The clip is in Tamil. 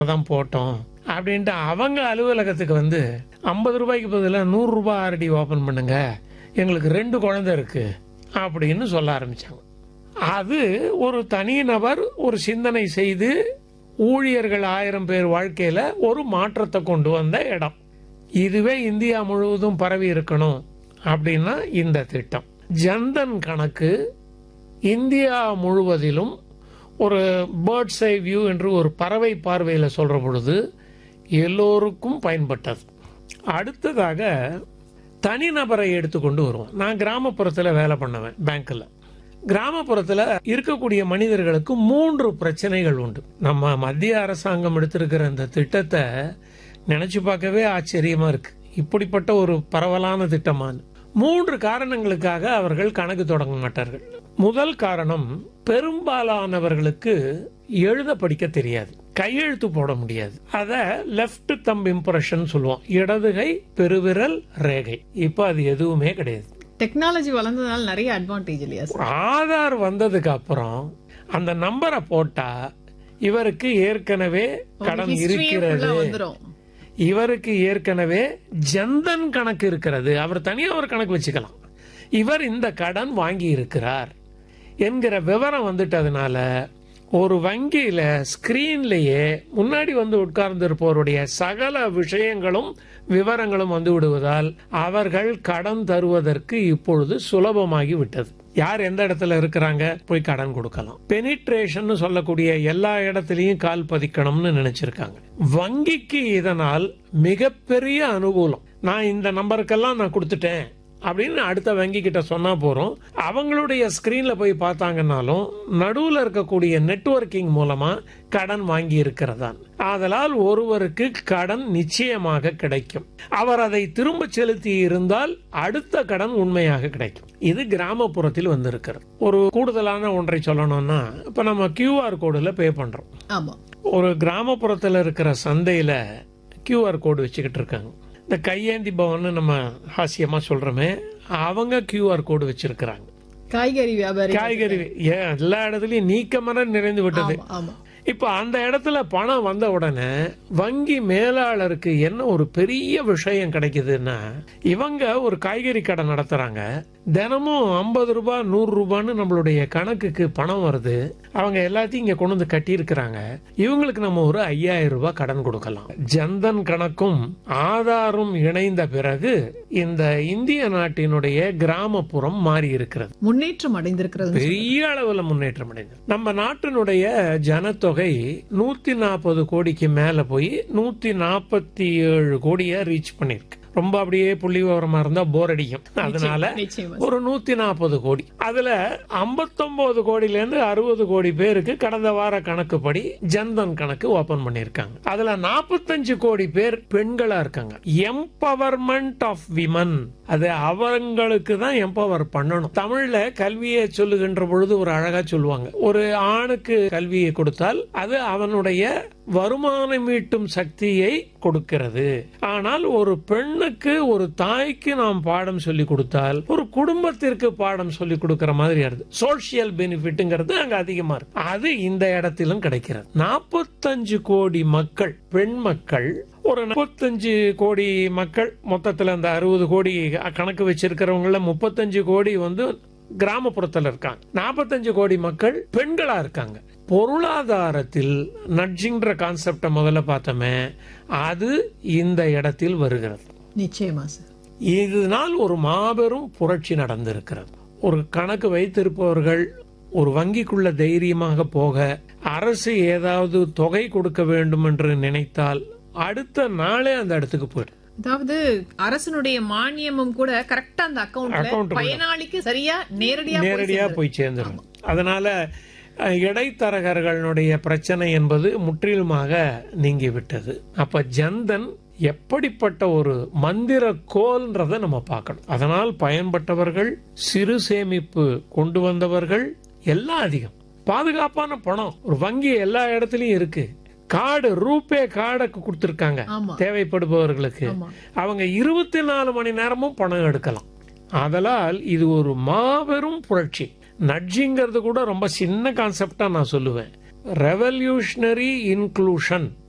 தான் போட்டோம் அப்படின்ட்டு அவங்க அலுவலகத்துக்கு வந்து ஐம்பது ரூபாய்க்கு பதிலாக நூறு ரூபாய் ஆர்டி ஓபன் பண்ணுங்க எங்களுக்கு ரெண்டு குழந்தை இருக்கு அப்படின்னு சொல்ல ஆரம்பிச்சாங்க அது ஒரு தனிநபர் ஒரு சிந்தனை செய்து ஊழியர்கள் ஆயிரம் பேர் வாழ்க்கையில ஒரு மாற்றத்தை கொண்டு வந்த இடம் இதுவே இந்தியா முழுவதும் பரவி இருக்கணும் அப்படின்னா இந்த திட்டம் ஜன்தன் கணக்கு இந்தியா முழுவதிலும் ஒரு பேர்ட்ஸ் ஐ வியூ என்று ஒரு பறவை பார்வையில் சொல்ற பொழுது எல்லோருக்கும் பயன்பட்டது அடுத்ததாக தனிநபரை எடுத்துக்கொண்டு வருவோம் நான் கிராமப்புறத்தில் வேலை பண்ணுவேன் பேங்க்ல கிராமப்புறத்தில் இருக்கக்கூடிய மனிதர்களுக்கு மூன்று பிரச்சனைகள் உண்டு நம்ம மத்திய அரசாங்கம் எடுத்திருக்கிற இந்த திட்டத்தை நினைச்சு பார்க்கவே ஆச்சரியமா இருக்கு இப்படிப்பட்ட ஒரு பரவலான திட்டமான மூன்று காரணங்களுக்காக அவர்கள் கணக்கு தொடங்க மாட்டார்கள் முதல் காரணம் பெரும்பாலானவர்களுக்கு எழுத படிக்க தெரியாது கையெழுத்து போட முடியாது அத லெஃப்ட் தம் இம்ப்ரெஷன் சொல்லுவோம் இடதுகை பெருவிரல் ரேகை இப்ப அது எதுவுமே கிடையாது டெக்னாலஜி வளர்ந்ததுனால நிறைய அட்வான்டேஜ் இல்லையா சார் ஆதார் வந்ததுக்கு அப்புறம் அந்த நம்பரை போட்டா இவருக்கு ஏற்கனவே கடன் இருக்கிறது வந்துரும் இவருக்கு ஏற்கனவே ஜன்தன் கணக்கு இருக்கிறது அவர் தனியா ஒரு கணக்கு வச்சுக்கலாம் இவர் இந்த கடன் வாங்கி இருக்கிறார் என்கிற விவரம் வந்துட்டதுனால ஒரு வங்கியில ஸ்கிரீன்லயே முன்னாடி வந்து உட்கார்ந்து இருப்பவருடைய சகல விஷயங்களும் விவரங்களும் வந்து விடுவதால் அவர்கள் கடன் தருவதற்கு இப்பொழுது சுலபமாகி விட்டது யார் எந்த இடத்துல இருக்கிறாங்க போய் கடன் கொடுக்கலாம் பெனிட்ரேஷன் சொல்லக்கூடிய எல்லா இடத்துலயும் கால் பதிக்கணும்னு நினைச்சிருக்காங்க வங்கிக்கு இதனால் மிகப்பெரிய அனுகூலம் நான் இந்த நம்பருக்கெல்லாம் நான் கொடுத்துட்டேன் அப்படின்னு அடுத்த வங்கி கிட்ட சொன்னா போறோம் அவங்களுடைய ஸ்கிரீன்ல போய் பார்த்தாங்கன்னாலும் நடுவுல இருக்கக்கூடிய நெட்வொர்க்கிங் மூலமா கடன் வாங்கி இருக்கிறதான் ஆதலால் ஒருவருக்கு கடன் நிச்சயமாக கிடைக்கும் அவர் அதை திரும்ப செலுத்தி இருந்தால் அடுத்த கடன் உண்மையாக கிடைக்கும் இது கிராமப்புறத்தில் வந்திருக்கிறது ஒரு கூடுதலான ஒன்றை சொல்லணும்னா இப்ப நம்ம கியூஆர் கோடுல பே பண்றோம் ஆமா ஒரு கிராமப்புறத்தில் இருக்கிற சந்தையில கியூஆர் கோடு வச்சுக்கிட்டு இருக்காங்க இந்த கையேந்தி பவன் நம்ம ஹாஸ்யமா சொல்றோமே அவங்க கியூஆர் கோடு வச்சிருக்கிறாங்க காய்கறி வியாபாரி காய்கறி ஏன் எல்லா இடத்துலயும் நீக்கமர நிறைந்து விட்டது ஆமா ஆமா இப்ப அந்த இடத்துல பணம் வந்த உடனே வங்கி மேலாளருக்கு என்ன ஒரு பெரிய விஷயம் கிடைக்குதுன்னா இவங்க ஒரு காய்கறி கடை நடத்துறாங்க தினமும் ஐம்பது ரூபாய் நூறு ரூபான்னு நம்மளுடைய கணக்குக்கு பணம் வருது அவங்க எல்லாத்தையும் இங்க கொண்டு வந்து கட்டி இருக்கிறாங்க இவங்களுக்கு நம்ம ஒரு ஐயாயிரம் ரூபாய் கடன் கொடுக்கலாம் ஜன்தன் கணக்கும் ஆதாரும் இணைந்த பிறகு இந்த இந்திய நாட்டினுடைய கிராமப்புறம் மாறி இருக்கிறது முன்னேற்றம் அடைந்திருக்கிறது பெரிய அளவுல முன்னேற்றம் அடைந்தது நம்ம நாட்டினுடைய ஜனத்தொகை நூத்தி நாற்பது கோடிக்கு மேல போய் நூத்தி நாற்பத்தி ஏழு கோடியை ரீச் பண்ணிருக்கு ரொம்ப அப்படியே புள்ளி விவரமா இருந்தா போர் அடிக்கும் அதனால நிச்சயமா ஒரு நூத்தி நாற்பது கோடி அதுல 59 கோடியில இருந்து அறுபது கோடி பேருக்கு கடந்த வார கணக்குப்படி ஜன்தன் கணக்கு ஓபன் பண்ணிருக்காங்க அதுல 45 கோடி பேர் பெண்களா இருக்காங்க எம்பவர்மெண்ட் ஆஃப் விமன் அது அவங்களுக்கு தான் எம்பவர் பண்ணணும் தமிழ்ல கல்வியை சொல்லுகின்ற பொழுது ஒரு அழகா சொல்லுவாங்க ஒரு ஆணுக்கு கல்வியை கொடுத்தால் அது அவனுடைய வருமானம் ஈட்டும் சக்தியை கொடுக்கிறது ஆனால் ஒரு பெண்ணுக்கு ஒரு தாய்க்கு நாம் பாடம் சொல்லி கொடுத்தால் ஒரு குடும்பத்திற்கு பாடம் சொல்லி கொடுக்கிற மாதிரி ஆகுது சோசியல் பெனிஃபிட்ங்கிறது அங்க அதிகமா இருக்கு அது இந்த இடத்திலும் கிடைக்கிறது நாற்பத்தஞ்சு கோடி மக்கள் பெண் மக்கள் ஒரு முப்பத்தஞ்சு கோடி மக்கள் மொத்தத்துல அந்த அறுபது கோடி கணக்கு வச்சிருக்கிறவங்கள முப்பத்தஞ்சு கோடி வந்து கிராமப்புறத்துல இருக்காங்க நாற்பத்தஞ்சு கோடி மக்கள் பெண்களா இருக்காங்க பொருளாதாரத்தில் நட்ஜிங்கிற கான்செப்டை முதல்ல பார்த்தோமே அது இந்த இடத்தில் வருகிறது நிச்சயமா சார் இதனால் ஒரு மாபெரும் புரட்சி நடந்திருக்கிறது ஒரு கணக்கு வைத்திருப்பவர்கள் ஒரு வங்கிக்குள்ள தைரியமாக போக அரசு ஏதாவது தொகை கொடுக்க வேண்டும் என்று நினைத்தால் அடுத்த நாளே அந்த இடத்துக்கு போயிடும் அதாவது அரசனுடைய மானியமும் கூட கரெக்டா அந்த அக்கவுண்ட்ல Account பயனாளிக்கு சரியா நேரடியா போய் நேரடியா சேர்ந்துரும். போய் சேர்ந்துடும் அதனால அஹ், இடைத்தரகர்களுடைய பிரச்சனை என்பது முற்றிலுமாக நீங்கிவிட்டது அப்ப ஜன்தன் எப்படிப்பட்ட ஒரு மந்திர கோல்ன்றதை நம்ம பார்க்கணும் அதனால் பயன்பட்டவர்கள் சிறு சேமிப்பு கொண்டு வந்தவர்கள் எல்லாம் அதிகம் பாதுகாப்பான பணம் ஒரு வங்கி எல்லா இடத்துலயும் இருக்கு கார்டு ரூபே கார்டை கொடுத்திருக்காங்க ஆமா தேவைப்படுபவர்களுக்கு ஆமா அவங்க இருபத்தி நாலு மணி நேரமும் பணம் எடுக்கலாம் அதனால் இது ஒரு மாபெரும் புரட்சி நட்ஜிங்கிறது கூட ரொம்ப சின்ன கான்செப்டா நான் சொல்லுவேன் ரெவல்யூஷனரி இன்க்ளூஷன்